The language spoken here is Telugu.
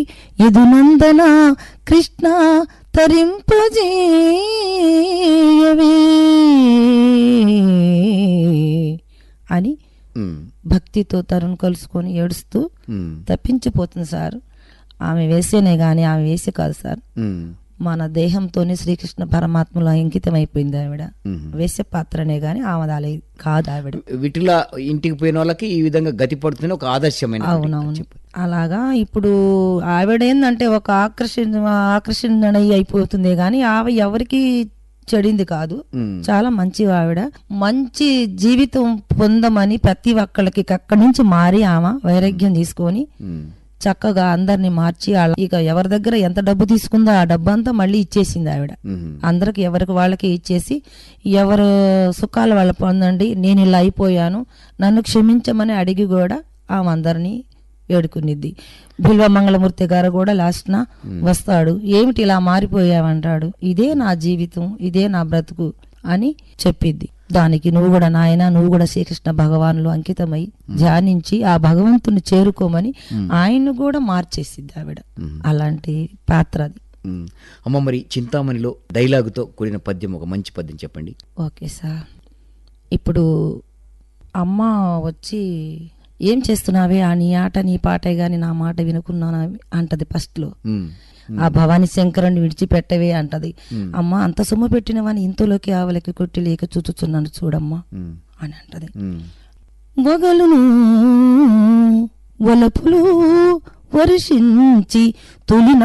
యదునందన కృష్ణ తరింపజేయవే అని ఉమ్, భక్తితో తరుణ్ కలుసుకొని ఏడుస్తూ ఉమ్, తప్పించిపోతుంది సార్ ఆమె వేసేనే గాని ఆమె వేసే కాదు సార్ ఉమ్, మన దేహంతోనే శ్రీకృష్ణ పరమాత్మలో అంకితం అయిపోయింది ఆవిడ ఉమ్. వేసే పాత్రనే గాని ఆమె దాని కాదు ఆవిడ వీటిలా ఇంటికి పోయిన వాళ్ళకి ఈ విధంగా గతి పడుతుంది ఒక ఆదర్శమైన అవునవును అలాగా ఇప్పుడు ఆవిడ ఏంటంటే ఒక ఆకర్షణ ఆకర్షణ అయిపోతుంది కానీ ఆమె ఎవరికి చెడింది కాదు ఉమ్, చాలా మంచి ఆవిడ మంచి జీవితం పొందమని ప్రతి ఒక్కళ్ళకి అక్కడి నుంచి మారి ఆమె వైరాగ్యం తీసుకొని ఉమ్, చక్కగా అందరిని మార్చి ఆళ్ళ- ఇక ఎవరి దగ్గర ఎంత డబ్బు తీసుకుందో ఆ డబ్బు అంతా మళ్ళీ ఇచ్చేసింది ఆవిడ ఉమ్, అందరికి ఎవరికి వాళ్ళకి ఇచ్చేసి ఎవరు సుఖాలు వాళ్ళ పొందండి నేను ఇలా అయిపోయాను నన్ను క్షమించమని అడిగి కూడా ఆమె అందరినీ వేడుకునిద్ది బిల్వ మంగళమూర్తి గారు కూడా లాస్ట్న వస్తాడు ఏమిటి ఇలా మారిపోయావంటాడు ఇదే నా జీవితం ఇదే నా బ్రతుకు అని చెప్పిద్ది దానికి నువ్వు కూడా నాయన నువ్వు కూడా శ్రీకృష్ణ భగవానులు అంకితమై ధ్యానించి ఆ భగవంతుని చేరుకోమని ఆయన్ను కూడా మార్చేసిద్ది ఆవిడ అలాంటి పాత్ర అది ఉమ్. అమ్మ మరి చింతామణిలో డైలాగుతో కూడిన పద్యం ఒక మంచి పద్యం చెప్పండి ఓకే సార్ ఇప్పుడు అమ్మ వచ్చి ఏం చేస్తున్నావే ఆ నీ ఆట నీ పాటే గాని నా మాట వినుకున్నానా అంటది ఫస్ట్లో ఉమ్, ఆ భవానీ శంకరుని విడిచిపెట్టవే అంటది అమ్మ అంత సొమ్ము పెట్టినవని ఇంతలోకి ఆవలకి కొట్టి లేక చూచుచున్నాను చూడమ్మా ఉమ్, అని అంటది ఉమ్, వగలును వలపులు వర్షించి తొలిన